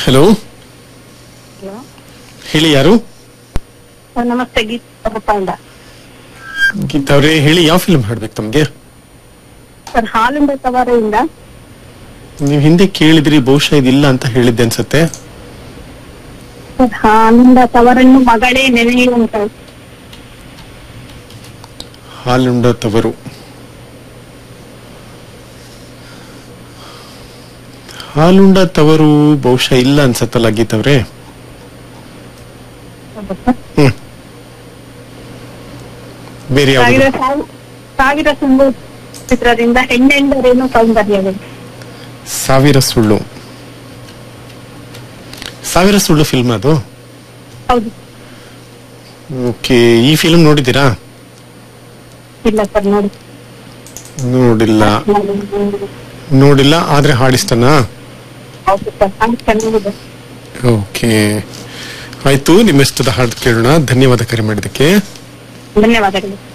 hello hello ಹೇಳಿ ಯಾರು sir ನಮಸ್ತೆ ಗೀತಾ ರೂಪಾಯಿಂದ ಗೀತಾ ಅವ್ರೆ ಹೇಳಿ ಯಾವ ಫಿಲ್ಮ್ ಹಾಡ್ಬೇಕು ತಮ್ಗೆ ಸರ್ ಹಾಲಿಂದ ತವರೆಯಿಂದ ನೀವು ಹಿಂದೆ ಕೇಳಿದ್ರಿ ಬಹುಶಃ ಇದಿಲ್ಲ ಅಂತ ಹೇಳಿದ್ದೆ ಅನ್ಸತ್ತೆ ಸರ್ ಹಾಲಿಂದ ತವರನ್ನು ಮಗಳೇ ನೆನೆಯುವಂತ ಹಾಲುಂಡ ತವರು ಹಾಲುಂಡ ತವರು ಬಹುಶಃ ಇಲ್ಲ ಅನ್ಸತ್ತಲ್ಲ ಗೀತವ್ರೆ ಹ್ಮ್ ಬೇರೆ ಸಾವಿರ ಯಾವ್ದು ಸಾವ್- ಸಾವಿರ ಸುಂದು ಚಿತ್ರದಿಂದ ಹೆಣ್ಣೆಂದರೇನು ಸೌಂದರ್ಯವೇ ಸಾವಿರ ಸುಳ್ಳು ಸಾವಿರ ಸುಳ್ಳು ಫಿಲ್ಮ್ ಅದು ಹೌದು ಓಕೆ ಈ ಫಿಲ್ಮ್ ನೋಡಿದ್ದೀರಾ ಇಲ್ಲ ಸರ್ ನೋಡಿ ನೋಡಿಲ್ಲ ನೋಡಿಲ್ಲ ಆದ್ರೆ ಹಾಡಿಸ್ತನಾ ಹೌದು ಸರ್ ಹಾಗೆ ಚೆನ್ನಾಗಿದೆ ಓಕೆ ಆಯ್ತು ನಿಮ್ಮ ಇಷ್ಟದ ಹಾಡು ಕೇಳೋಣ ಧನ್ಯವಾದ ಕರೆ ಮಾಡಿದ್ದಕ್ಕೆ ಧನ್ಯವಾದಗಳು